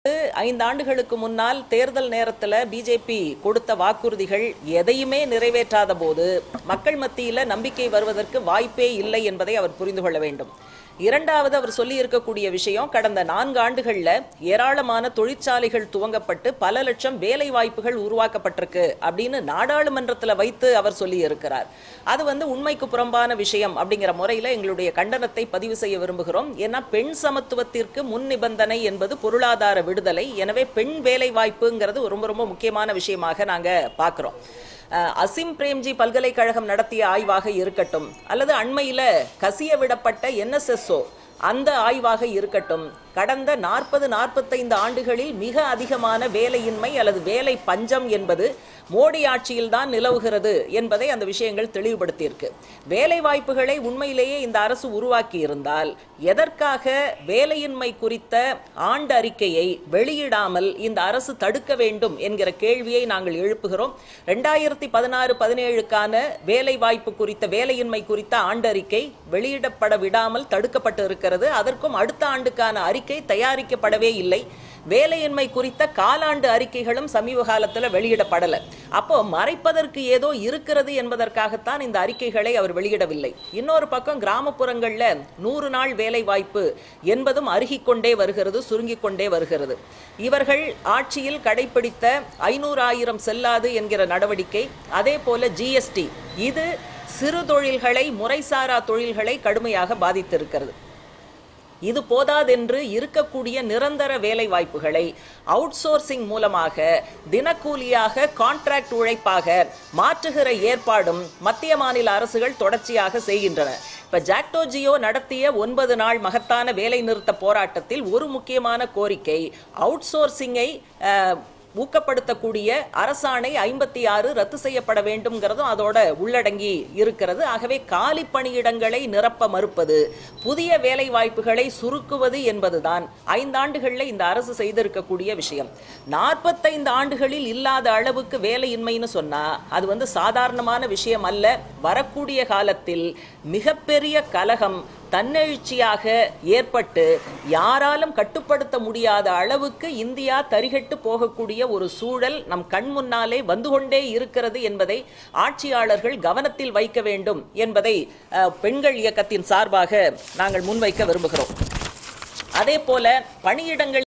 ஐந்து ஆண்டுகளுக்கு முன்னால் தேர்தல் நேரத்தில் பிஜேபி கொடுத்த வாக்குறுதிகள் எதையுமே நிறைவேற்றாத போது மக்கள் மத்தியில் நம்பிக்கை வருவதற்கு வாய்ப்பே இல்லை என்பதை அவர் புரிந்து கொள்ள வேண்டும் இரண்டாவது அவர் சொல்லி இருக்கக்கூடிய விஷயம் கடந்த நான்கு ஆண்டுகளில் ஏராளமான தொழிற்சாலைகள் துவங்கப்பட்டு பல லட்சம் வேலை வாய்ப்புகள் உருவாக்கப்பட்டிருக்கு அப்படின்னு நாடாளுமன்றத்தில் வைத்து அவர் சொல்லி இருக்கிறார் அது வந்து உண்மைக்கு புறம்பான விஷயம் அப்படிங்கிற முறையில் எங்களுடைய கண்டனத்தை பதிவு செய்ய விரும்புகிறோம் ஏன்னா பெண் சமத்துவத்திற்கு முன் நிபந்தனை என்பது பொருளாதார விடுதலை எனவே பெண் வேலை வாய்ப்புங்கிறது ரொம்ப ரொம்ப முக்கியமான விஷயமாக நாங்கள் பார்க்குறோம் அஹ், அசிம் பிரேம்ஜி பல்கலைக்கழகம் நடத்திய ஆய்வாக இருக்கட்டும் அல்லது அண்மையில் கசிய விடப்பட்ட என்எஸ்எஸ்ஓ அந்த ஆய்வாக இருக்கட்டும் கடந்த நாற்பது நாற்பத்தைந்து ஆண்டுகளில் மிக அதிகமான வேலையின்மை அல்லது வேலை பஞ்சம் என்பது மோடி ஆட்சியில்தான் நிலவுகிறது என்பதை அந்த விஷயங்கள் தெளிவுபடுத்தியிருக்கு வேலை வாய்ப்புகளை உண்மையிலேயே இந்த அரசு உருவாக்கி இருந்தால் எதற்காக வேலையின்மை குறித்த ஆண்டு அறிக்கையை வெளியிடாமல் இந்த அரசு தடுக்க வேண்டும் என்கிற கேள்வியை நாங்கள் எழுப்புகிறோம் ரெண்டாயிரத்தி பதினாறு பதினேழுக்கான வேலை வாய்ப்பு குறித்த வேலையின்மை குறித்த ஆண்டு அறிக்கை வெளியிடப்பட விடாமல் தடுக்கப்பட்டு இருக்கிறது அதற்கும் அடுத்த ஆண்டுக்கான அறிக்கை தயாரிக்கப்படவே இல்லை வேலையின்மை குறித்த காலாண்டு அறிக்கைகளும் சமீப காலத்தில் வெளியிடப்படலை அப்போ மறைப்பதற்கு ஏதோ இருக்கிறது என்பதற்காகத்தான் இந்த அறிக்கைகளை அவர் வெளியிடவில்லை இன்னொரு பக்கம் கிராமப்புறங்களில் நூறு நாள் வேலை வாய்ப்பு என்பதும் அருகிக்கொண்டே வருகிறது சுருங்கிக் கொண்டே வருகிறது இவர்கள் ஆட்சியில் கடைபிடித்த ஐநூறு ஆயிரம் செல்லாது என்கிற நடவடிக்கை அதே போல ஜிஎஸ்டி இது சிறு தொழில்களை முறைசாரா தொழில்களை கடுமையாக பாதித்திருக்கிறது இது போதாதென்று இருக்கக்கூடிய நிரந்தர வேலை வாய்ப்புகளை அவுட் சோர்சிங் மூலமாக தினக்கூலியாக கான்ட்ராக்ட் உழைப்பாக மாற்றுகிற ஏற்பாடும் மத்திய மாநில அரசுகள் தொடர்ச்சியாக செய்கின்றன இப்ப ஜாக்டோ ஜியோ நடத்திய ஒன்பது நாள் மகத்தான வேலை நிறுத்த போராட்டத்தில் ஒரு முக்கியமான கோரிக்கை அவுட் சோர்சிங்கை ஊக்கப்படுத்தக்கூடிய அரசாணை ஐம்பத்தி ஆறு ரத்து செய்யப்பட வேண்டும்ங்கிறதும் அதோட உள்ளடங்கி இருக்கிறது ஆகவே காலி பணியிடங்களை நிரப்ப மறுப்பது புதிய வேலை வாய்ப்புகளை சுருக்குவது என்பதுதான் ஐந்தாண்டுகளில் இந்த அரசு செய்திருக்கக்கூடிய விஷயம் நாற்பத்தைந்து ஆண்டுகளில் இல்லாத அளவுக்கு வேலையின்மைன்னு சொன்னா அது வந்து சாதாரணமான விஷயம் அல்ல வரக்கூடிய காலத்தில் மிகப்பெரிய கலகம் தன்னெழுச்சியாக ஏற்பட்டு யாராலும் கட்டுப்படுத்த முடியாத அளவுக்கு இந்தியா தரிகட்டு போகக்கூடிய ஒரு சூழல் நம் கண் முன்னாலே வந்து கொண்டே இருக்கிறது என்பதை ஆட்சியாளர்கள் கவனத்தில் வைக்க வேண்டும் என்பதை அஹ், பெண்கள் இயக்கத்தின் சார்பாக நாங்கள் முன்வைக்க விரும்புகிறோம் அதே போல பணியிடங்கள்